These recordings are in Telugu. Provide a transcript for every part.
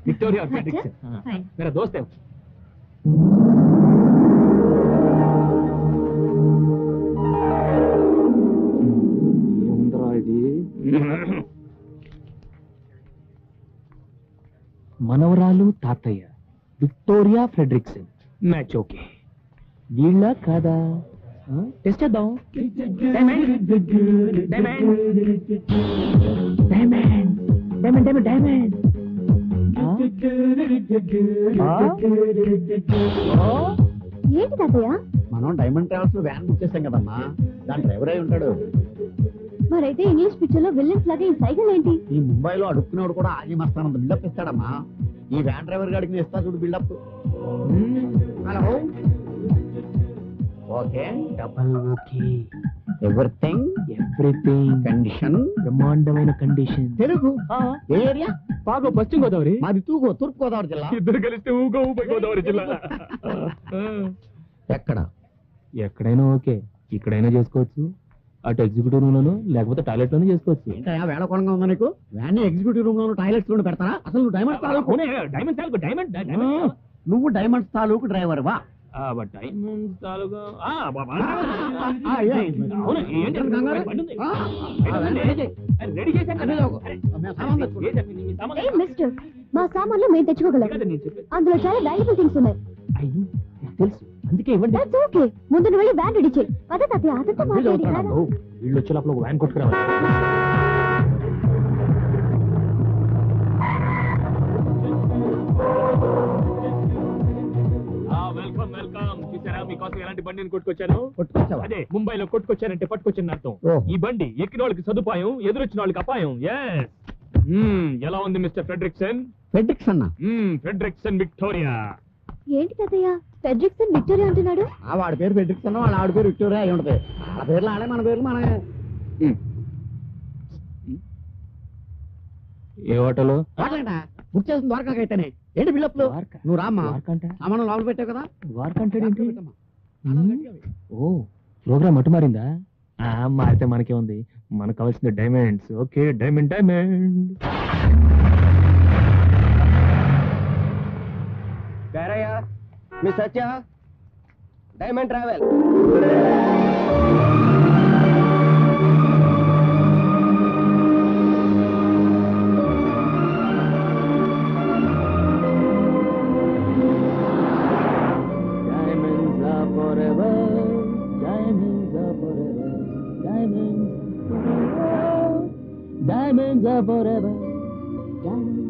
विक्टोरिया और फ्रेडरिक से हाँ, Fine. मेरा दोस्त है ఏముందిరా ఇది మనవరాలు తాతయ్య విక్టోరియా ఫ్రెడ్రిక్సన్ మ్యాచ్ ఓకే వీళ్ళ కాదా ఆ, టెస్ట్ చేద్దాం diamond diamond diamond diamond diamond diamond ఏంటి తాతయ్య మనం డైమండ్ ట్రావెల్స్ లో వ్యాన్ బుక్ చేసాం కదమ్మా దాని డ్రైవర్ అయి ఉంటాడు మరైతే ఇంగ్లీష్ పిక్చర్ లో విల్లన్స్ లాగా ఈ సైకిల్ ఏంటి ఈ ముంబైలో అడుక్కునేవాడు కూడా ఆగి మస్తానంత బిల్డప్ ఇస్తాడమ్మా ఈ వ్యాన్ డ్రైవర్ గాడికి నేను ఇస్తా చూడు buildup hello okay double okay everything everything condition బ్రహ్మాండమైన కండిషన్ తెలుగు ఏ ఏరియా బాగా పశ్చిమ గోదావరి మాది తూగు తూర్పు గోదావరి జిల్లా ఇద్దరు కలిస్తే ఊగో ఊపై గోదావరి జిల్లా ఎక్కడ ఎక్కడైనా ఓకే ఇక్కడైనా చేసుకోవచ్చు అటు ఎగ్జిక్యూటివ్ రూమ్ లోను లేకపోతే టాయిలెట్ లోనే చేసుకోవచ్చు ఏంటయ్యా వేళకోళంగా ఉందా నీకు వ్యాన్ ఎగ్జిక్యూటివ్ రూమ్ లో టాయిలెట్స్ లో పెడతారా అసలు నువ్వు డైమండ్ తాలూకు డైమండ్ తాలూకు డైమండ్ ఆ, నువ్వు డైమండ్ తాలూకు డ్రైవర్ వా డైమండ్ తాలూకా ఆ, బాబా. ఆ, ఏ, అవును, ఏంటి? కంగారు? బండి ఉంది. ఆ, బండి ఉంది. రెడీ చేయి. అరే, రెడీ చేశాను కదా. అరే, మేము సామాన్ తెచ్చుకుంటాం. ఏ చెప్పి, మీ సామాన్లు ఏ మిస్టర్ మా సామాన్లు మేము తెచ్చుకోగలం కదా నేను చెప్పేది. అందులో చాలా వాల్యుబుల్ థింగ్స్ ఉన్నాయి అయ్యో నాకు తెలుసు అందుకే ఇవ్వండి దట్స్ ఓకే ముందు నువ్వు వెళ్ళి వ్యాన్ రెడీ చేయి పద తాతయ్య అతనితో వీళ్ళు మాట్లాడి అవుతారా రారా. బాబు? వీళ్ళు వచ్చే లోపల ఒక వ్యాన్ కొట్టుకురావాలి వెల్కమ్ వెల్కమ్ చూసారా మీకోసం ఎలాంటి బండిని కొట్టుకొచ్చాను కొట్టుకొచ్చావా అదే ముంబైలో కొట్టుకొచ్చానంటే పట్టుకొచ్చిన అర్థం ఓహో. ఈ బండి ఎక్కిన వాళ్ళకి సదుపాయం ఎదురొచ్చిన వాళ్ళకి అపాయం ఎస్ ఎలా ఉంది మిస్టర్ ఫ్రెడ్రిక్సన్ ఫెడ్రిక్స్ అన్న మ్మ్, ఫ్రెడ్రిక్సన్ విక్టోరియా ఏంటి తాతయ్య ఫెడ్రిక్సన్ విక్టోరియా అంటున్నాడు ఆ వాడి పేరు ఫెడ్రిక్స్ అన్న వాళ్ళ ఆవిడ పేరు విక్టోరియా అయి ఉంటది ఆ పేర్లు ఆడే మన పేర్లు మన ఏ హోటల్ మాట్లాడ బుక్ చేసిన ద్వారకాకైతేనే ఏంటి బిల్డప్లు ద్వారకా. నువ్వు రామ్మా ద్వారకంట సామాను లోపల పెట్టావు కదా ద్వారకా అంటాడేంటి ద్వారకా పెట్టమ్మా. మ్మ్. ఓ ప్రోగ్రామ్ అటు మారిందా ఆ, మారితే మనకే ఉంది మనకు కావాల్సింది డైమండ్స్ ఓకే డైమండ్ డైమండ్ గారయ్య మీ Satya diamond travel Diamonds are forever. Diamonds are forever. Diamonds forever. Diamonds are forever. Diamonds.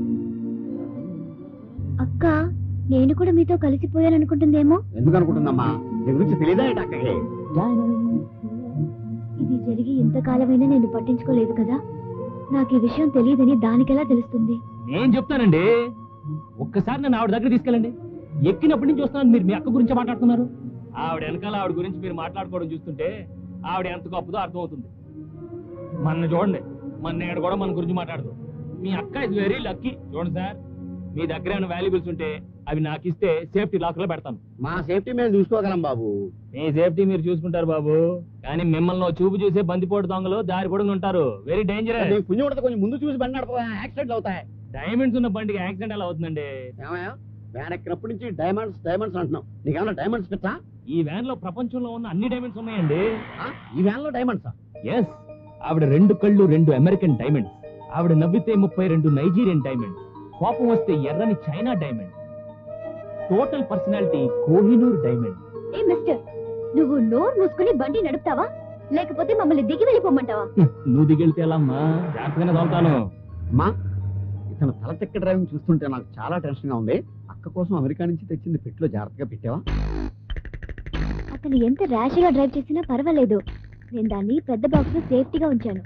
అక్క నేను కూడా మీతో కలిసిపోయాననుకుంటుందేమో ఎందుకు అనుకుంటుందమ్మా నీ గురించి తెలియదా ఏంటి అక్కకి Diamonds. ఇది జరిగి ఇంతకాలమైనా నేను పట్టించుకోలేదు కదా నాకు ఈ విషయం తెలియదని దానికెలా తెలుస్తుంది నేను చెప్తానండి ఒక్కసారి నన్ను ఆవిడ దగ్గర తీసుకెళ్ళండి ఎక్కినప్పటి నుంచి వస్తున్నాను మీరు మీ అక్క గురించి మాట్లాడుతున్నారు ఆవిడ వెనకాల ఆవిడ గురించి మీరు మాట్లాడుకోవడం చూస్తుంటే ఆవిడ ఎంత గొప్పదో అర్థమవుతుంది మన చూడండి మన నేడు కూడా మన గురించి మాట్లాడదు మీ అక్క ఇస్ వెరీ లక్కీ చూడండి సార్ మీ దగ్గర ఏమైనా వాల్యుబుల్స్ ఉంటే అవి నాకు ఇస్తే సేఫ్టీ లాక్ లో పెడతాను మా సేఫ్టీ మేము చూసుకోగలం బాబు మీ సేఫ్టీ మీరు చూసుకుంటారు బాబు కానీ మిమ్మల్ని ఓ చూపు చూసే బందిపోటు దొంగలు దారి పొడుగు ఉంటారు వెరీ డేంజరస్ నీకు పుణ్యం ఉండదు కొంచెం ముందు చూసి బండి నడప యాక్సిడెంట్లు అవుతాయి డైమండ్స్ ఉన్న బండికి యాక్సిడెంట్ ఎలా అవుతుందండి ఏమయ్యా వ్యాన్ ఎక్కినప్పటి నుంచి డైమండ్స్ డైమండ్స్ అంటున్నావు నీకేమన్నా డైమండ్స్ పెట్టా ఈ వ్యాన్ లో ప్రపంచంలో ఉన్న అన్ని డైమండ్స్ ఉన్నాయండి ఈ వ్యాన్ లో డైమండ్సా ఎస్ ఆవిడ రెండు కళ్ళు రెండు అమెరికన్ డైమండ్స్ ఆవిడ నవ్వితే ముప్పై రెండు నైజీరియన్ డైమండ్స్ కోపం వస్తే ఎర్రని China diamond total personality Kohinoor diamond ఏ మిస్టర్ నువ్వు నోరు మూసుకుని బండి నడుపుతావా లేకపోతే మమ్మల్ని దిగి వెళ్ళిపోమంటావా నువ్వు దిగెళ్తే ఎలా అమ్మా జాగ్రత్తగానే తోలుతాను అమ్మా ఇతను తల తెక్క డ్రైవింగ్ చూస్తుంటే నాకు చాలా టెన్షన్ గా ఉంది అక్క కోసం అమెరికా నుంచి తెచ్చింది పెట్టులో జాగ్రత్తగా పెట్టావా అతను ఎంత ర్యాష్ గా డ్రైవ్ చేసినా పర్వాలేదు నేను దాన్ని పెద్ద బాక్స్ లో సేఫ్టీగా ఉంచాను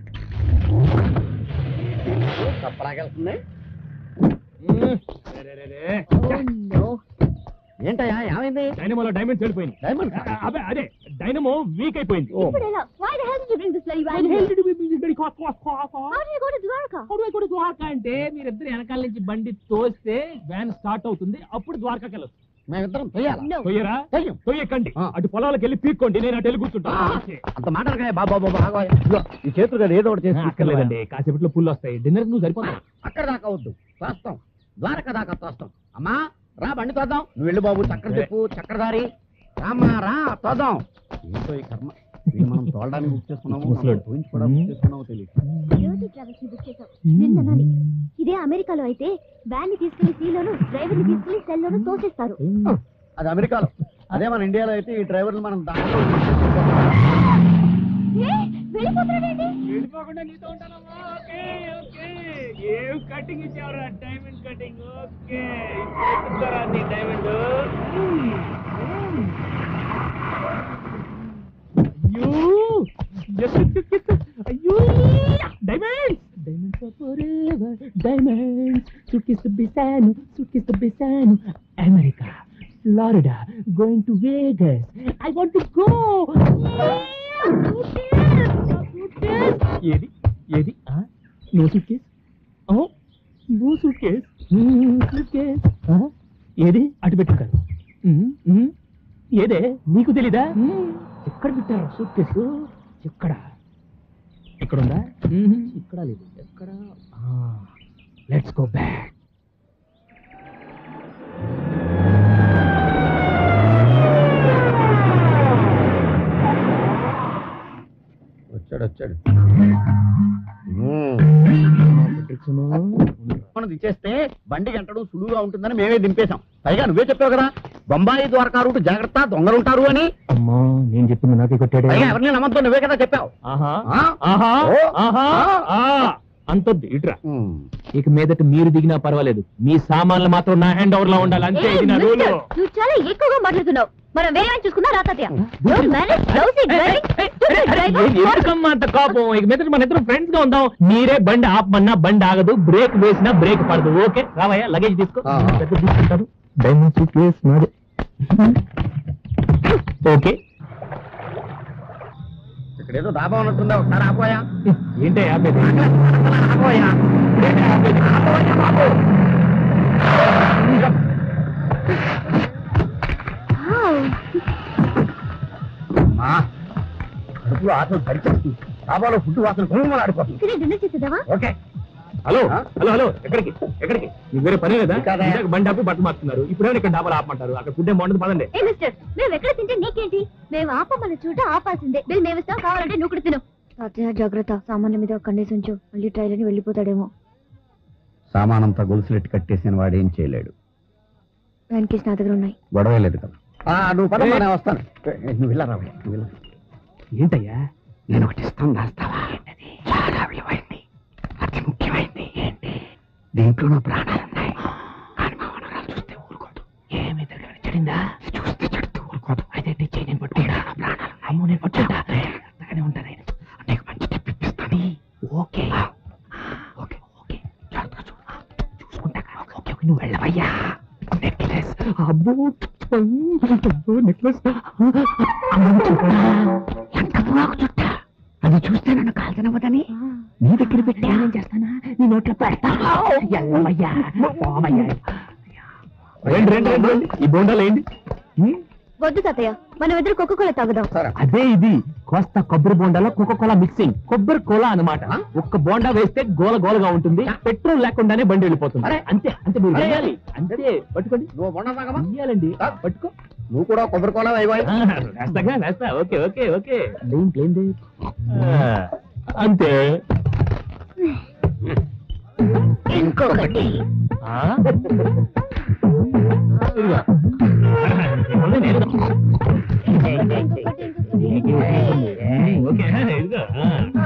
తప్పలాగెళ్తుంది మ్మ్. రే, రే, రే. ఏంటయ్యా ఏమైంది డైనమోలో డైమండ్స్ వెళ్ళిపోయింది డైమండ్ అదే అదే డైనమో వీక్ అయిపోయింది ఇప్పుడు ఎలా why the hell did you bring this bloody van here? how did you go to Dwarka కూడా ద్వారకా అంటే మీరిద్దరు వెనకాల నుంచి బండి తోస్తే వ్యాన్ స్టార్ట్ అవుతుంది అప్పుడు ద్వారకాకి వెళ్ళొచ్చు మేమిద్దరం తొయ్యాలా no తొయ్యరా తొయ్యం తొయ్యకండి ఆ. అటు పొలాలకు వెళ్ళి పీక్కోండి నేను అటు వెళ్ళి కూర్చుంటా ఆ, అంత మాట్లాడకాయ బాబా బాబా ఆగు. ఇదిగో, ఈ చేతులు కాదు ఏదో ఒకటి చేసి అక్కర్లేదండి కాసేపట్లో పుల్లు వస్తాయి డిన్నర్ నువ్వు సరిపోతావు అక్కడ దాకా వద్దు రాస్తాం ద్వారక దాకా తోస్తాం అమ్మా రా బండి తోద్దాం నువ్వు వెళ్ళు బాబు చక్ర చెప్పు చక్రధారి రామ్మా రా తోద్దాం ఏంటో ఈ కర్మ వీళ్ళు మనం తోలడానికి బుక్ చేసుకున్నాము ముసలోడు. పోయించి కూడా బుక్ చేసుకున్నామో తెలియదు జ్యోతి ట్రావెల్స్ ని బుక్ చేసాం నేను అనాలి ఇదే అమెరికాలో అయితే వ్యాన్ ని తీసుకెళ్లి సీలోను డ్రైవర్ ని తీసుకెళ్లి సెల్ లోను తోసేస్తారు అది అమెరికాలో అదే మన ఇండియాలో అయితే ఈ డ్రైవర్లు మనం దాంట్లో ఏ, వెళ్ళిపోతున్నాడేంటి వెళ్ళిపోకుండా నీతో ఉంటానమ్మా ఓకే ఓకే ఏం కటింగ్ ఇచ్చావురా డైమండ్ కటింగ్ ఓకే ఇప్పుడు నీ డైమండ్ అయ్యో ఎస్, ఎస్, ఎస్, ఎస్. అయ్యో diamonds diamonds forever diamonds suitcase బిసాను సుట్కేస్ బిసాను America Florida going to Vegas I want to go ఏది ఏది no suitcase no suitcase suitcase ఏది అటు పెట్టారు ఏదే నీకు తెలీదా ఎక్కడ పెట్టారు సూట్ కేసు ఎక్కడ ఇక్కడ ఉందా ఇక్కడ లేదు ఎక్కడ లెట్స్ గో బ్యాక్ వచ్చాడు వచ్చాడు పెట్టించును మనం ఇచ్చేస్తే బండి గంటడం సులువుగా ఉంటుందని మేమే దింపేశాం పైగా నువ్వే చెప్పావు కదా బొంబాయి ద్వారకా రూట్ జాగ్రత్త దొంగలు ఉంటారు అని అమ్మా నేను చెప్పింది నాకే కొట్టాడే పైగా ఎవరిని నమ్మద్దు నువ్వే కదా చెప్పావు ఆహా ఆ? ఆహా ఓ. ఆహా ఆ. ఆ. అంతొద్దు ఇట్రా ఉమ్. ఇక మీదట మీరు దిగినా పర్వాలేదు మీ సామాన్లు మాత్రం నా హ్యాండ్ ఓవర్ లో ఉండాలి అంతే ఏ, ఇది నా రూలు మిస్టర్, నువ్వు చాలా ఎక్కువగా మాట్లాడుతున్నావు మనం వేరే వాడిని చూసుకున్నా రా తాతయ్య Don't manage lousy driving. Stupid driver. ఎందుకమ్మా అంత కోపం ఇక మీద మన ఇద్దరు ఫ్రెండ్స్ గా ఉందాం మీరే బండి ఆపమన్నా బండి ఆగదు బ్రేక్ వేసినా బ్రేక్ పడదు ఓకే రావయ్యా లగేజ్ తీసుకో ఆ. పెద్ద తీసుకుంటాను డైమండ్ సూట్ కేస్ నాదే ఓకే ఇక్కడ ఏదో దాబా ఉన్నట్టుందా ఒకసారి ఆపోయా ఏంటే ఆపేది ఆపోయా ఏంటి ఆపేది? ఆపోయా బాబు Wow. అమ్మా, కడుపులో ఆటలు పరిచేస్తుంది దాబాలో ఫుడ్ వాసన గుమ్మలు ఆడిపోతుంది ఇక్కడే డిన్నర్ చేసేదావా ఓకే హలో ఆ? హలో హలో ఎక్కడికి ఎక్కడికి నీకు వేరే పని లేదా కాదా? ఇందాక బండి ఆపి బట్టలు మారుతున్నారు ఇప్పుడు ఇక్కడ డాబాలు ఆపమంటారు అక్కడ ఫుడ్ ఏం బాగుంటుంది పదండి ఏ మిస్టర్ మేము ఎక్కడ తింటే నీకేంటి మేము ఆపమన్న చోట ఆపాల్సిందే బిల్ మేము ఇస్తాం కావాలంటే నువ్వు కూడా తిను తాతయ్య జాగ్రత్త సామాన్య మీద కండేసి ఉంచు మళ్ళీ ట్రైల్ అని వెళ్ళిపోతాడేమో సామానంతా గొలుసులెట్టి కట్టేసిన వాడు ఏం చేయలేడు వ్యాన్ కేసు నా దగ్గర ఉన్నాయి గొడవ లేదు కదా ఆ, నువ్వు పదమ్మా నేను వస్తాను ఏ, నువ్వు వెళ్ళరా నువ్వు వెళ్ళరా ఏంటయ్యా నేను ఒకటి ఇస్తాను రాస్తావా చాలా విలువైంది అతి ముఖ్యమైనది ఏంటి దీంట్లో నా ప్రాణాలు ఉన్నాయి కానీ మా మనరాలు చూస్తే ఊరుకోదు ఏమి దగ్గర చెడిందా చూస్తే చెడుతూ ఊరుకోదు అయితే టీచర్ నేను పట్టుకుంటా నా ప్రాణాలు అమ్మో నేను పట్టుకుంటా అట్లానే ఉంటుంది నీకు మంచి టిప్ ఇప్పిస్తాను ఓకే ఓకే ఓకే జాగ్రత్తగా చూడు చూసుకుంటా ఓకే ఓకే నువ్వు వెళ్ళవయ్యా నెక్లెస్ అబ్బో అబ్బో నెక్లెస్ ఎంత పొగాకు చుట్టా అది చూస్తే నన్ను కాల్చనవ్వదని నీ దగ్గర పెట్టి ఏం చేస్తానా నీ నోట్లో పెడతా ఎల్లవయ్యా పోవయ్యా రండి రండి రండి రండి ఈ బోండాలు ఏంటి హ్మ్? వద్దు తాతయ్య మనం ఇద్దరు కొక్క కోల తాగుదాం సరే అదే ఇది కోస్తా కొబ్బరి బోండాలో కోకో కోలా మిక్సింగ్ కొబ్బరి కోలా అన్నమాట ఆ? ఒక్క బోండా వేస్తే గోల గోలగా ఉంటుంది పెట్రోల్ లేకుండానే బండి వెళ్ళిపోతుంది అరే. అంతే అంతే మీరు అరే. వేయాలి అంతే పట్టుకోండి నువ్వు బొండ తాగమా వేయాలండి ఆ? పట్టుకో నువ్వు కూడా కొబ్బరి కోలా అయిపోయి ఆ, వేస్తాగా వేస్తా ఓకే ఓకే ఓకే లేం లేంది అంతే ఇంకొకటి ఆ? ఇదిగో. ఉంది, నేను. ఓకే ఇదిగో ఆ.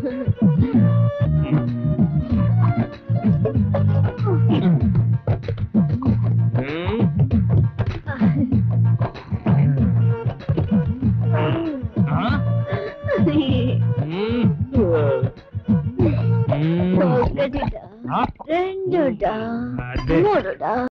ఆ? ఒకటిడా ఆ? రెండుడా అదే. మూడుడా